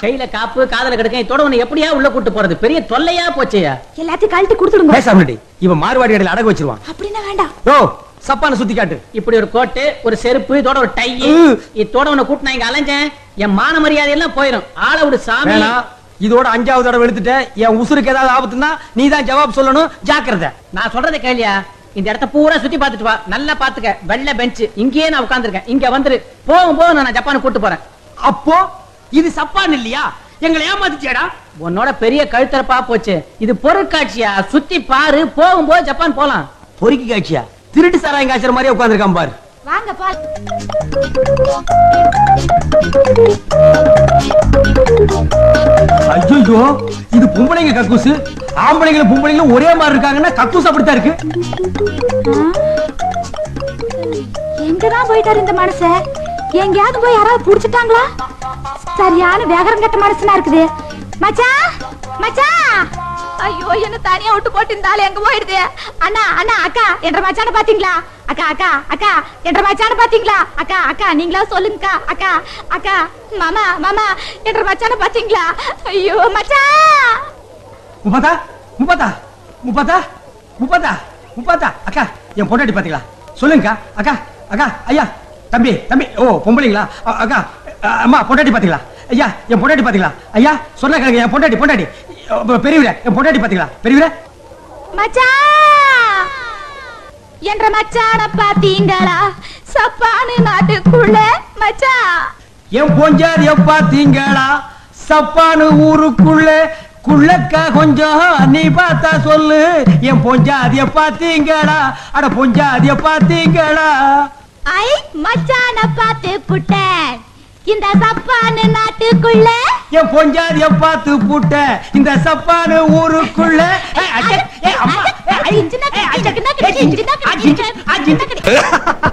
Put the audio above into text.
கையில காப்பு காதல கிடக்க இதோட உன்னை எப்படியா உள்ள கூட்டு போறது பெரிய தொல்லையா போச்சேயா எல்லாத்தையும் கழட்டி கொடுத்துடுங்க பேசாமடி இவன் மார்வாடி கடையில அடகு வச்சிருவான் அப்படின்னா வேண்டாம் ஓ சப்பான சுத்தி காட்டு இப்படி ஒரு கோட்டு ஒரு செருப்பு இதோட ஒரு டை ம். இதோட உன்னை கூட்டு நான் இங்க அலைஞ்சேன் என் மான மரியாதை எல்லாம் போயிடும் ஆள விடு சாமி வேணாம் இதோட அஞ்சாவது தடவை எடுத்துட்ட என் உசுருக்கு ஏதாவது ஆபத்துனா நீ தான் ஜவாப் சொல்லணும் ஜாக்கிரதை நான் சொல்றதை கேளியா இந்த இடத்த பூரா சுத்தி பார்த்துட்டு வா நல்லா பாத்துக்க வெள்ளை பெஞ்ச் இங்கேயே நான் உட்கார்ந்திருக்கேன் இங்க வந்துரு போகும் போது நான் ஜப்பான் கூட்டு போறேன் அப்போ இது சப்பான் இல்லையா எங்களை ஏமாத்திச்சேடா உன்னோட பெரிய கழுத்தரப்பா போச்சு இது பொருட்காட்சியா சுத்தி பாரு போகும்போது ஜப்பான் போலாம் பொறுக்கி காட்சியா திருட்டு சாராயம் காய்ச்சற மாதிரியே உட்கார்ந்திருக்கான் பாரு வாங்க பால் ஐயோ இது பொம்பளைங்க கக்கூசு ஆம்பளைங்களும் பொம்பளைங்களும் ஒரே மாதிரி இருக்காங்கன்னா கக்கூஸ் அப்படித்தான் இருக்கு எங்கதான் போயிட்டாரு இந்த மனுஷன் எங்கேயாவது போய் யாராவது புடிச்சிட்டாங்களா சரியான வேகரம் கட்ட மனுஷனா இருக்குது மச்சான் மச்சான் ஐயோ என்ன தனியா விட்டு போட்டு இந்த ஆளு எங்க போயிடுது அண்ணா அண்ணா அக்கா என்ற மச்சான பாத்தீங்களா அக்கா அக்கா அக்கா என்ற மச்சான பாத்தீங்களா அக்கா அக்கா நீங்களா சொல்லுங்கக்கா அக்கா அக்கா மாமா மாமா என்ற மச்சான பாத்தீங்களா ஐயோ மச்சான் முப்பத்தா முப்பத்தா முப்பத்தா முப்பத்தா முப்பத்தா அக்கா என் பொண்டாட்டி பாத்தீங்களா சொல்லுங்கக்கா அக்கா அக்கா ஐயா தம்பி தம்பி ஓ பொம்பளைங்களா அ- அக்கா அ- அம்மா பொண்டாட்டி பாத்தீங்களா ஐயா என் பொண்டாட்டி பாத்தீங்களா ஐயா சொன்ன கேளுங்க என் பொண்டாட்டி பொண்டாட்டி அ, பெரியவரே என் பொண்டாட்டி பாத்தீங்களா பெரியவரே மச்சான் என்ற மச்சான பாத்தீங்களா சப்பானு நாட்டுக்குள்ள மச்சான் என் பொஞ்சாதிய பாத்தீங்களா சப்பானு ஊருக்குள்ள குள்ளக்கா கொஞ்சம் நீ பார்த்தா சொல்லு என் பொஞ்சாதிய பாத்தீங்களா அட பொஞ்சாதிய பாத்தீங்களா ஐ மச்சான பாத்து புட்டேன் இந்த சப்பானு நாட்டுக்குள்ள என் பொஞ்சாதிய பார்த்து புட்ட இந்த சப்பானு ஊருக்குள்ள ஏய், அச்சே, ஏய், அம்மா, ஏய், ஐ, சின்ன ஏய், சின்ன அச்சே, சின்ன ஏய், சின்ன சின்ன, சின்ன ஆ, சின்ன, ஆ, சின்ன.